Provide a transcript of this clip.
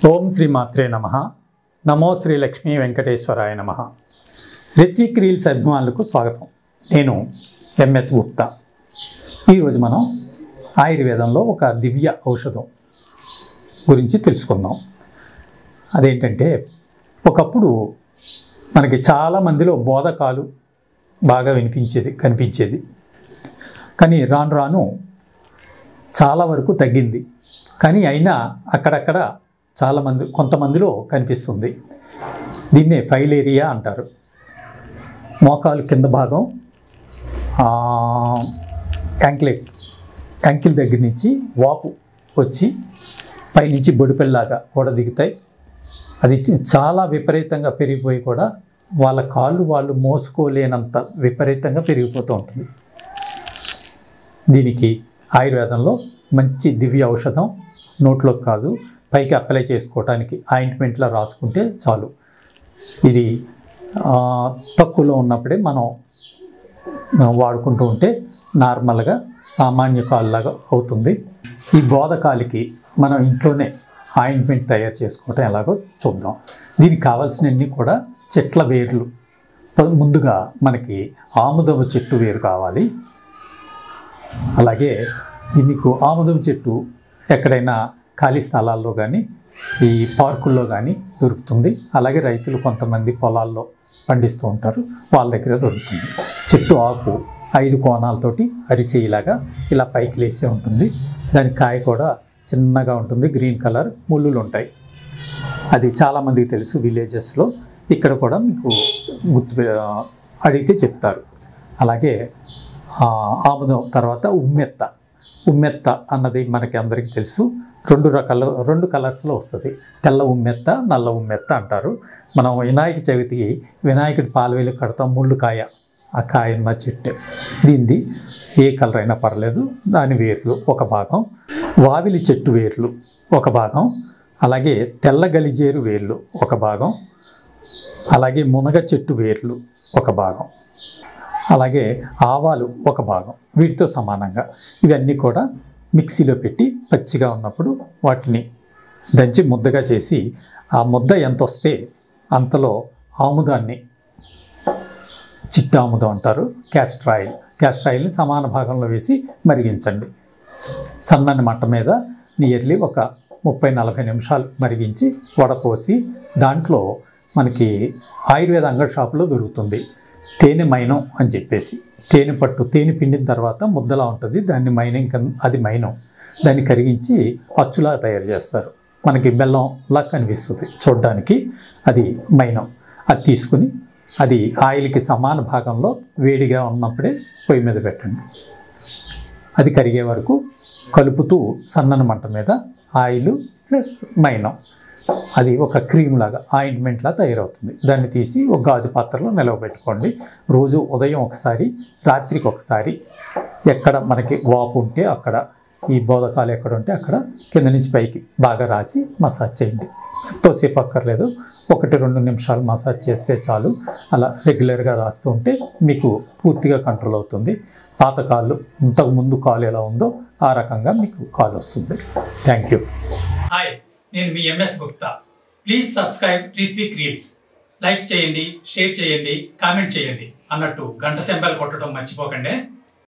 ఓం శ్రీ మాత్రే నమ నమో శ్రీ లక్ష్మీ వెంకటేశ్వరాయ నమ రిత్విక్ రీల్స్ అభిమానులకు స్వాగతం నేను ఎంఎస్ గుప్తా ఈరోజు మనం ఆయుర్వేదంలో ఒక దివ్య ఔషధం గురించి తెలుసుకుందాం అదేంటంటే ఒకప్పుడు మనకి చాలా మందిలో బోధకాలు బాగా వినిపించేది కనిపించేది కానీ రాను రాను చాలా వరకు తగ్గింది కానీ అయినా అక్కడక్కడ చాలామంది కొంతమందిలో కనిపిస్తుంది దీన్నే ఫైలేరియా అంటారు మోకాలు కింద భాగం ఆ, యాంక్లెట్ యాంకిల్ దగ్గర నుంచి వాపు వచ్చి పైనుంచి బొడిపెల్లాగా కూడా దిగుతాయి అది చాలా విపరీతంగా పెరిగిపోయి కూడా వాళ్ళ కాళ్ళు వాళ్ళు మోసుకోలేనంత విపరీతంగా పెరిగిపోతూ ఉంటుంది దీనికి ఆయుర్వేదంలో మంచి దివ్య ఔషధం నోట్లోకి కాదు పైకి అప్లై చేసుకోవడానికి ఆయింట్మెంట్లో రాసుకుంటే చాలు ఇది ఆ, తక్కువలో ఉన్నప్పుడే మనం ఆ, వాడుకుంటూ ఉంటే నార్మల్గా సామాన్య కాళ్ళలాగా అవుతుంది ఈ బోధకాలికి మనం ఇంట్లోనే ఆయింట్మెంట్ తయారు చేసుకోవటం ఎలాగో చూద్దాం దీనికి కావాల్సినవన్నీ కూడా చెట్ల వేర్లు ముందుగా మనకి ఆముదవ చెట్టు వేరు కావాలి అలాగే ఈ మీకు ఆముదం చెట్టు ఎక్కడైనా ఖాళీ స్థలాల్లో కానీ ఈ పార్కుల్లో కానీ దొరుకుతుంది అలాగే రైతులు కొంతమంది పొలాల్లో పండిస్తూ ఉంటారు వాళ్ళ దగ్గర దొరుకుతుంది చెట్టు ఆకు ఐదు కోణాలతోటి అరిచేయిలాగా ఇలా పైకి లేసే ఉంటుంది దాని కాయ కూడా చిన్నగా ఉంటుంది గ్రీన్ కలర్ ముళ్ళులు ఉంటాయి అది చాలామందికి తెలుసు విలేజెస్లో ఇక్కడ కూడా మీకు గుర్తు అడిగితే చెప్తారు అలాగే ఆ, ఆముదం తర్వాత ఉమ్మెత్త ఉమ్మెత్త అన్నది మనకి అందరికీ తెలుసు రెండు రకాల రెండు కలర్స్లో వస్తుంది తెల్ల ఉమ్మెత్త నల్ల ఉమ్మెత్త అంటారు మనం వినాయక చవితికి వినాయకుడి పాలవేలు కడతాం ముళ్ళు కాయ ఆ కాయ ఉన్న చెట్టు దీనిది ఏ కలర్ అయినా పర్లేదు దాని వేర్లు ఒక భాగం వావిలి చెట్టు వేర్లు ఒక భాగం అలాగే తెల్ల గలిజేరు వేర్లు ఒక భాగం అలాగే మునగ చెట్టు వేర్లు ఒక భాగం అలాగే ఆవాలు ఒక భాగం వీటితో సమానంగా ఇవన్నీ కూడా మిక్సీలో పెట్టి పచ్చిగా ఉన్నప్పుడు వాటిని దంచి ముద్దగా చేసి ఆ ముద్ద ఎంత వస్తే అంతలో ఆముదాన్ని చిట్టు ఆముదం అంటారు క్యాస్టర్ ఆయిల్ క్యాస్టర్ ఆయిల్ని సమాన భాగంలో వేసి మరిగించండి సన్నని మంట మీద నియర్లీ ఒక ముప్పై నలభై నిమిషాలు మరిగించి వడపోసి దాంట్లో మనకి ఆయుర్వేద అంగడి షాపులో దొరుకుతుంది తేనె మైనం అని చెప్పేసి తేనె పట్టు తేనె పిండిన తర్వాత ముద్దలా ఉంటుంది దాన్ని మైనం కింద అది మైనం దాన్ని కరిగించి అచ్చులా తయారు చేస్తారు మనకి బెల్లంలా కనిపిస్తుంది చూడడానికి అది మైనం అది తీసుకుని అది ఆయిల్కి సమాన భాగంలో వేడిగా ఉన్నప్పుడే పొయ్యి మీద పెట్టండి అది కరిగే వరకు కలుపుతూ సన్నని మంట మీద ఆయిల్ ప్లస్ మైనం అది ఒక క్రీమ్ లాగా ఆయింట్మెంట్లా తయారవుతుంది దాన్ని తీసి ఒక గాజు పాత్రలో నిలవబెట్టుకోండి రోజు ఉదయం ఒకసారి రాత్రికి ఒకసారి ఎక్కడ మనకి వాపు ఉంటే అక్కడ ఈ బోధకాలు ఎక్కడ ఉంటే అక్కడ కింద నుంచి పైకి బాగా రాసి మసాజ్ చేయండి ఎంతోసేపు అక్కర్లేదు ఒకటి రెండు నిమిషాలు మసాజ్ చేస్తే చాలు అలా రెగ్యులర్గా రాస్తూ ఉంటే మీకు పూర్తిగా కంట్రోల్ అవుతుంది పాత కాళ్ళు ఇంతకు ముందు కాలు ఎలా ఉందో ఆ రకంగా మీకు కాల్ వస్తుంది థ్యాంక్ యూ హాయ్ నేను మీ MS Gupta please subscribe Ritvik reels like చేయండి షేర్ చేయండి కామెంట్ చేయండి అన్నట్టు గంట సెంబల్ కొట్టడం మర్చిపోకండి